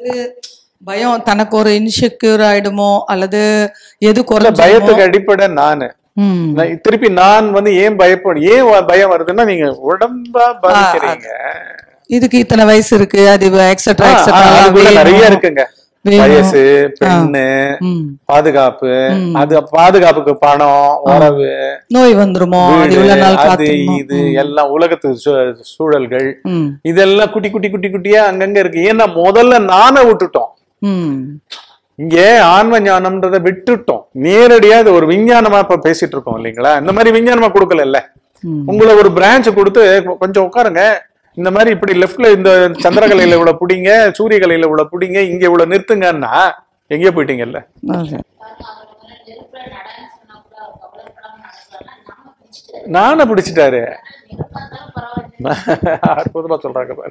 பயம் தனக்கு ஒரு இன்செக்யூர் ஆயிடுமோ அல்லது எது இல்ல, குறைஞ்சிடுமோ பயத்துக்கு அடிப்படை நானு ம் நான் திருப்பி நான் வந்து ஏன் பயப்படும் ஏன் வ- பயம் வருதுன்னா நீங்க உடம்பா பாதிக்கிறீங்க இதுக்கு இத்தனை வயசு இருக்கு அது எக்ஸெட்ரா ஆ, ஆ, அதுக்குள்ள நிறைய எக்ஸெட்ரா இருக்குங்க வேணும். வயசு பெண்ணு ம் பாதுகாப்பு அது பாதுகாப்புக்கு பணம் உறவு நோய் வந்துருமோ அது வீடு, இவ்வளவு நாள் அது காத்துக்கணும். இது எல்லாம் உலகத்து சூ- சூழல்கள் ம் இதெல்லாம் குட்டி குட்டி குட்டி குட்டியா அங்கங்க இருக்கு ஏன்னா முதல்ல நானை விட்டுட்டோம் ம் இங்க ஆன்ம ஞானம்ன்றதை விட்டுட்டோம் நேரடியா இது ஒரு விஞ்ஞானமா இப்ப பேசிட்டு இருக்கோம் இல்லைங்களா இந்த மாதிரி விஞ்ஞானமா கொடுக்கல இல்ல ம். உங்களை ஒரு பிரான்ச் கொடுத்து கொ- கொஞ்சம் உட்காருங்க இந்த மாதிரி இப்படி லெஃப்ட்ல இந்த சந்திரகலையில இவ்வளவு புடிங்க சூரிய கலையில இவ்வளவு புடிங்க இங்க இவ்வளவு நிறுத்துங்கன்னா எங்கேயோ போயிட்டீங்கல்ல Okay. நானை பிடிச்சிட்டாரு அற்புதமா சொல்றாங்க பாரு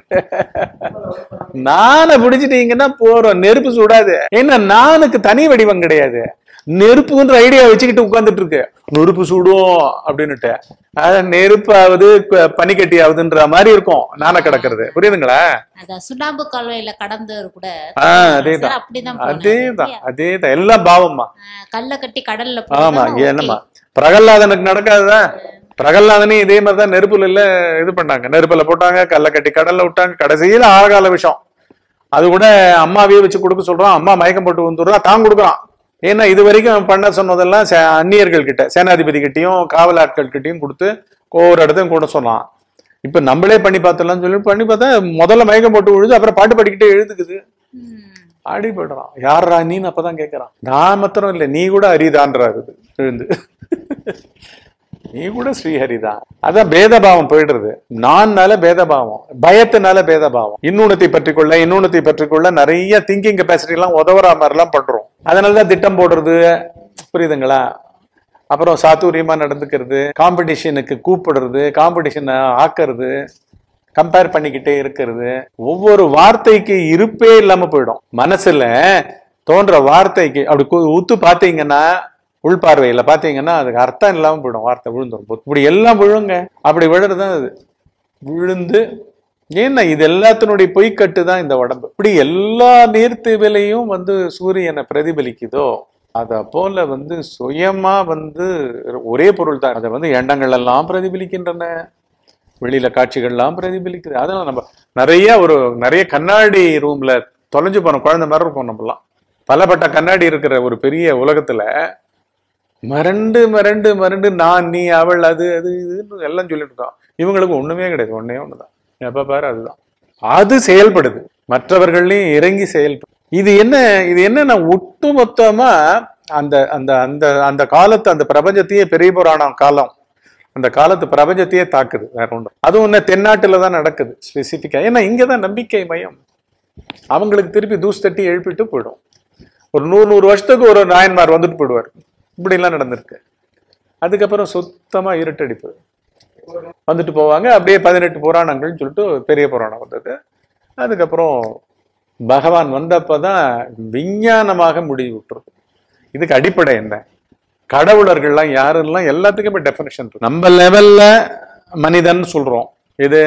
நானை பிடிச்சிட்டீங்கன்னா போறோம் நெருப்பு சுடாது ஏன்னா நானுக்கு தனி வடிவம் கிடையாது நெருப்புன்ற ஐடியா வச்சுக்கிட்டு உட்கார்ந்துட்டு இருக்கு நெருப்பு சுடும் அப்படின்னுட்டு அது நெருப்பாவது ப- பனிக்கட்டி ஆகுதுன்ற மாதிரி இருக்கும் நானை கிடக்குறது புரியுதுங்களா அதான் சுண்ணாம்பு கால்வாயில கடந்தவர் கூட ஆஹ் அதேதான் சார் அப்படிதான் போனாரு. அதேதான் அதேதான் எல்லாம் பாவம்மா ஆஹ் கல்ல கட்டி கடல்ல ஆமா போட்டா okay. என்னம்மா பிரகல்லாதனுக்கு நடக்காதா பிரகல்லாதனே இதே மாதிரி தான் நெருப்புல இல்ல இது பண்ணாங்க நெருப்புல போட்டாங்க கல்ல கட்டி கடல்ல விட்டாங்க கடைசியில ஆகால விஷம் அது கூட அம்மாவையே வச்சு கொடுக்க சொல்றான் அம்மா மயக்கம் போட்டு வந்துடுறா தான் கொடுக்குறான் ஏன்னா இது வரைக்கும் பண்ண சொன்னதெல்லாம் சே- அந்நியர்கள் கிட்ட சேனாதிபதி கிட்டயும் காவல் ஆட்கள் கிட்டயும் கொடுத்து ஒவ்வொரு இடத்தையும் கூட சொன்னான் இப்ப நம்மளே பண்ணி பார்த்துடலாம்னு சொல்லி பண்ணி பார்த்தா முதல்ல மயக்கம் போட்டு விழுது அப்புறம் பாட்டு பாடிக்கிட்டே எழுதுக்குது ம். ஆடி போயிடுறான் யாரா நீன்னு அப்பதான் கேக்குறான் நான் மாத்திரம் இல்ல நீ கூட ஹரிதான்றாரு இது, எழுந்து நீ கூட ஸ்ரீஹரிதான் அதான் பேதபாவம் போயிடுறது நான்னால பேதபாவம் பயத்தினால பேதபாவம் இன்னொன்னத்தை பற்றிக்கொள்ள இன்னொன்னத்தை பற்றிக்கொள்ள நிறைய திங்கிங் கெப்பாசிட்டி எல்லாம் உதவுற மாதிரி எல்லாம் பண்றோம் அதனாலதான் திட்டம் போடுறது புரியுதுங்களா அப்புறம் சாத்துரியமா நடந்துக்கிறது காம்படிஷனுக்கு கூப்பிடுறது காம்படிஷனை ஆக்குறது கம்பேர் பண்ணிக்கிட்டே இருக்கிறது ஒவ்வொரு வார்த்தைக்கு இருப்பே இல்லாம போயிடும் மனசுல தோன்ற வார்த்தைக்கு அப்படி கு- உத்து பாத்தீங்கன்னா உள்பார்வையில பாத்தீங்கன்னா அதுக்கு அர்த்தம் இல்லாம போயிடும் வார்த்தை விழுந்துரும் இப்படி எல்லாம் விழுங்க அப்படி விழுறதுதான் அது விழுந்து ஏன்னா இது எல்லாத்தினுடைய பொய்க்கட்டு தான் இந்த உடம்பு இப்படி எல்லா நீர்த்தீவிலையும் வந்து சூரியனை பிரதிபலிக்குதோ அத போல வந்து சுயமா வந்து ஒரே பொருள் தான் அதை வந்து எண்ணங்கள் எல்லாம் பிரதிபலிக்கின்றன வெளியில காட்சிகள்லாம் பிரதிபலிக்குது அதெல்லாம் நம்ம நிறைய ஒரு நிறைய கண்ணாடி ரூம்ல தொலைஞ்சு போன குழந்தை மாதிரி இருக்கும் நம்மலாம் பலப்பட்ட கண்ணாடி இருக்கிற ஒரு பெரிய உலகத்துல மரண்டு மரண்டு மரண்டு நான் நீ அவள் அது அது இதுன்னு எல்லாம் சொல்லிட்டு இருக்கோம் இவங்களுக்கு ஒண்ணுமே கிடையாது ஒண்ணே ஒண்ணுதான் எப்ப பாரு அதுதான் அது செயல்படுது மற்றவர்களையும் இறங்கி செயல்படும் இது என்ன இது என்னன்னா ஒட்டு மொத்தமா அந்த அந்த அந்த அந்த காலத்து அந்த பிரபஞ்சத்தையே பெரிய புராணம் காலம் அந்த காலத்து பிரபஞ்சத்தையே தாக்குது வேற ஒன்றும் அதுவும் என்ன தென்னாட்டுல தான் நடக்குது ஸ்பெசிஃபிக்கா ஏன்னா இங்கதான் நம்பிக்கை மையம் அவங்களுக்கு திருப்பி தூசு தட்டி எழுப்பிட்டு போயிடும் ஒரு நூறு நூறு வருஷத்துக்கு ஒரு நாயன்மார் வந்துட்டு போயிடுவார் இப்படிலாம் நடந்திருக்கு அதுக்கப்புறம் சுத்தமா இருட்டடிப்பு வந்துட்டு போவாங்க அப்படியே பதினெட்டு புராணங்கள்னு சொல்லிட்டு பெரிய புராணம் வந்தது அதுக்கப்புறம் பகவான் வந்தப்பதான் விஞ்ஞானமாக முடிவு விட்டுருது இதுக்கு அடிப்படை என்ன கடவுளர்கள்லாம் யாரெல்லாம் எல்லாத்துக்குமே டெஃபினேஷன் இருக்கு நம்ம லெவல்ல மனிதன் சொல்றோம் இது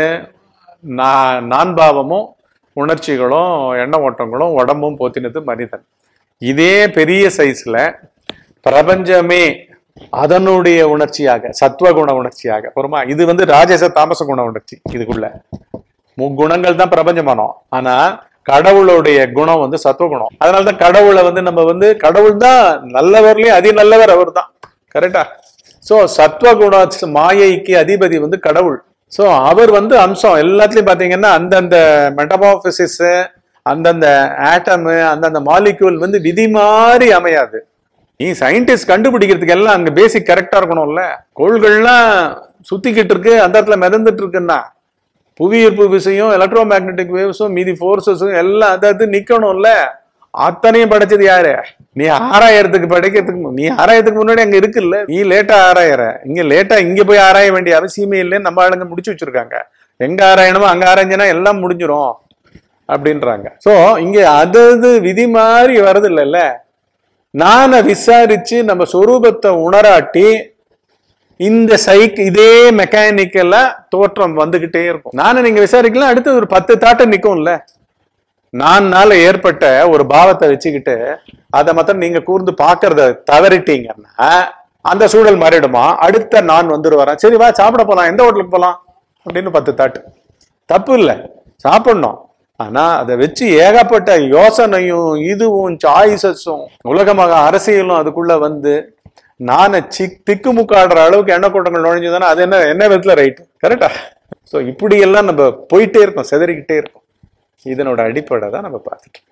நான் நான் பாவமும் உணர்ச்சிகளும் எண்ண ஓட்டங்களும் உடம்பும் போத்தினது மனிதன் இதே பெரிய சைஸ்ல பிரபஞ்சமே அதனுடைய உணர்ச்சியாக சத்வகுண உணர்ச்சியாக பொறுமா இது வந்து ராஜச தாமச குண உணர்ச்சி இதுக்குள்ள முக்குணங்கள் தான் பிரபஞ்சமானோம் ஆனா கடவுளுடைய குணம் வந்து சத்துவகுணம் அதனாலதான் கடவுளை வந்து நம்ம வந்து கடவுள் தான் நல்லவர்லயும் அதி நல்லவர் அவர் தான் கரெக்டா சோ சத்வகுண மாயைக்கு அதிபதி வந்து கடவுள் சோ அவர் வந்து அம்சம் எல்லாத்துலயும் பாத்தீங்கன்னா அந்தந்த மெட்டமாபிசிஸ் அந்தந்த ஆட்டமு அந்தந்த மாலிக்யூல் வந்து விதி மாதிரி அமையாது நீ சயின்டிஸ்ட் கண்டுபிடிக்கிறதுக்கு எல்லாம் அங்க பேசிக் கரெக்டா இருக்கணும்ல கோள்கள்லாம் சுத்திக்கிட்டு இருக்கு அந்த இடத்துல மிதந்துட்டு இருக்குன்னா புவியீர்ப்பு விசையும் எலக்ட்ரோ மேக்னெட்டிக் வேவ்ஸும் மீதி ஃபோர்ஸஸும் எல்லாம் அது அது நிக்கணும்ல அத்தனையும் படைச்சது யாரு நீ ஆராயறதுக்கு படைக்கிறதுக்கு மு- நீ ஆராயறதுக்கு முன்னாடி அங்க இருக்குல்ல நீ லேட்டா ஆராயற இங்க லேட்டா இங்க போய் ஆராய வேண்டிய அவசியமே இல்லைன்னு நம்ம ஆளுங்க முடிச்சு வச்சிருக்காங்க எங்க ஆராயணுமோ அங்க ஆராய்ஞ்சனா எல்லாம் முடிஞ்சிரும் அப்படின்றாங்க சோ இங்க அது அது விதி மாதிரி வரது இல்லைல்ல நானை விசாரிச்சு நம்ம சொரூபத்தை உணராட்டி இந்த சைக் இதே மெக்கானிக்கலா தோற்றம் வந்துகிட்டே இருக்கும் நானும் நீங்க விசாரிக்கலாம் அடுத்து ஒரு பத்து தாட்டம் நிக்கும்ல நான்னால ஏற்பட்ட ஒரு பாவத்தை வச்சுக்கிட்டு அதை மாத்திரம் நீங்க கூர்ந்து பாக்குறத தவறிட்டீங்கன்னா அந்த சூழல் மாறிடுமா அடுத்த நான் வந்துருவாரான் சரி வா சாப்பிட போலாம் எந்த ஹோட்டலுக்கு போலாம் அப்படின்னு பத்து தாட்டு தப்பு இல்லை சாப்பிடணும் ஆனா அதை வச்சு ஏகப்பட்ட யோசனையும் இதுவும் சாய்ஸஸும் உலகமாக அரசியலும் அதுக்குள்ள வந்து நானை சி திக்குமுக்காடுற அளவுக்கு எண்ணெய் கூட்டங்கள் நுழைஞ்சதுன்னா அது என்ன என்ன விதத்துல ரைட்டு கரெக்டா ஸோ இப்படியெல்லாம் நம்ம போயிட்டே இருக்கோம் செதறிக்கிட்டே இருக்கோம் இதனோட அடிப்படை தான் நம்ம பார்த்துட்டோம்